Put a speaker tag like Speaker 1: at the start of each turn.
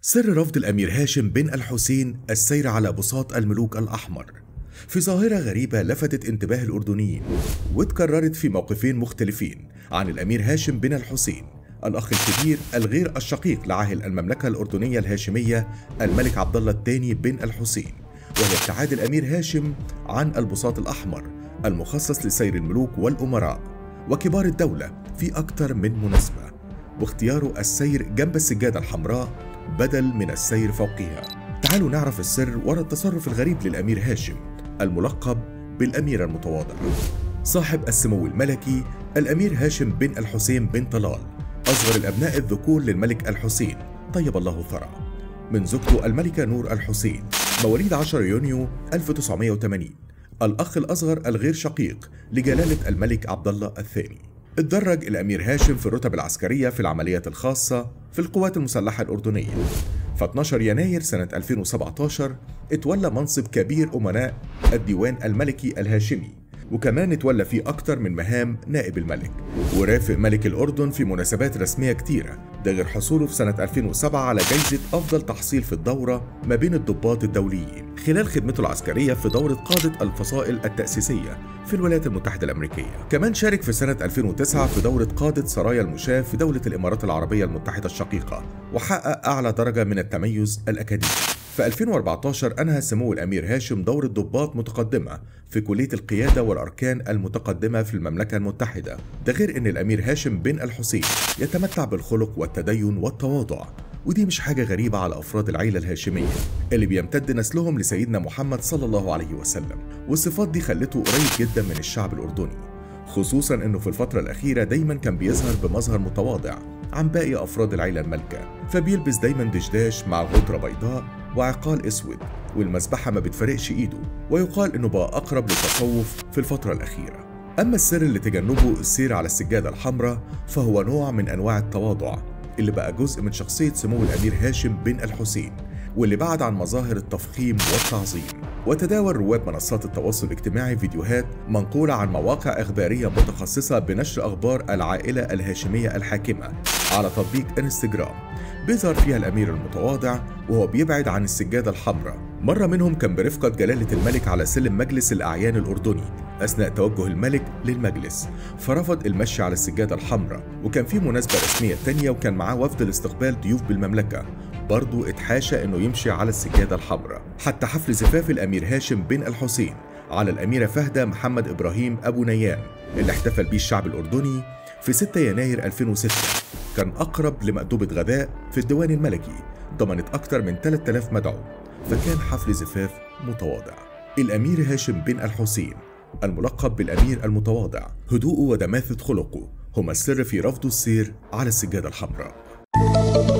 Speaker 1: سر رفض الأمير هاشم بن الحسين السير على بساط الملوك الأحمر في ظاهرة غريبة لفتت انتباه الأردنيين واتكررت في موقفين مختلفين عن الأمير هاشم بن الحسين الأخ الكبير الغير الشقيق لعاهل المملكة الأردنية الهاشمية الملك عبد الله الثاني بن الحسين وهي ابتعاد الأمير هاشم عن البساط الأحمر المخصص لسير الملوك والأمراء وكبار الدولة في أكثر من مناسبة واختياره السير جنب السجادة الحمراء بدل من السير فوقها تعالوا نعرف السر وراء التصرف الغريب للأمير هاشم الملقب بالأمير المتواضع صاحب السمو الملكي الأمير هاشم بن الحسين بن طلال أصغر الأبناء الذكور للملك الحسين طيب الله ثرى من زوجته الملكة نور الحسين مواليد 10 يونيو 1980 الأخ الأصغر الغير شقيق لجلالة الملك عبد الله الثاني اتدرج الأمير هاشم في الرتب العسكرية في العمليات الخاصة في القوات المسلحة الأردنية ف 12 يناير سنة 2017 اتولى منصب كبير أمناء الديوان الملكي الهاشمي وكمان اتولى فيه أكتر من مهام نائب الملك ورافق ملك الأردن في مناسبات رسمية كتيرة ده غير حصوله في سنة 2007 على جايزة أفضل تحصيل في الدورة ما بين الضباط الدوليين خلال خدمته العسكرية في دورة قادة الفصائل التأسيسية في الولايات المتحدة الأمريكية كمان شارك في سنة 2009 في دورة قادة سرايا المشاة في دولة الإمارات العربية المتحدة الشقيقة وحقق أعلى درجة من التميز الأكاديمي في 2014 أنهى سمو الأمير هاشم دورة ضباط متقدمة في كلية القيادة والأركان المتقدمة في المملكة المتحدة ده غير أن الأمير هاشم بن الحسين يتمتع بالخلق والتدين والتواضع ودي مش حاجة غريبة على أفراد العيلة الهاشمية اللي بيمتد نسلهم لسيدنا محمد صلى الله عليه وسلم والصفات دي خلته قريب جدا من الشعب الأردني خصوصا أنه في الفترة الأخيرة دايما كان بيظهر بمظهر متواضع عن باقي أفراد العيلة المالكة فبيلبس دايما دشداش مع غطرة بيضاء وعقال اسود والمذبحه ما بتفرقش ايده ويقال انه بقى اقرب للتصوف في الفتره الاخيره اما السر اللي تجنبه السير على السجاده الحمراء فهو نوع من انواع التواضع اللي بقى جزء من شخصيه سمو الامير هاشم بن الحسين واللي بعد عن مظاهر التفخيم والتعظيم وتداول رواد منصات التواصل الاجتماعي فيديوهات منقولة عن مواقع إخبارية متخصصة بنشر أخبار العائلة الهاشمية الحاكمة على تطبيق انستجرام بيظهر فيها الأمير المتواضع وهو بيبعد عن السجادة الحمراء مرة منهم كان برفقة جلالة الملك على سلم مجلس الأعيان الأردني أثناء توجه الملك للمجلس فرفض المشي على السجادة الحمراء وكان في مناسبة رسمية تانية وكان معاه وفد لاستقبال ضيوف بالمملكة برضه اتحاشى انه يمشي على السجادة الحمراء حتى حفل زفاف الأمير هاشم بن الحسين على الأميرة فهدة محمد إبراهيم أبو نيان اللي احتفل بيه الشعب الأردني في 6 يناير 2006 كان أقرب لمأدوبة غذاء في الديوان الملكي ضمنت أكثر من 3000 مدعو فكان حفل زفاف متواضع الأمير هاشم بن الحسين الملقب بالأمير المتواضع هدوءه ودماثة خلقه هما السر في رفضه السير على السجادة الحمراء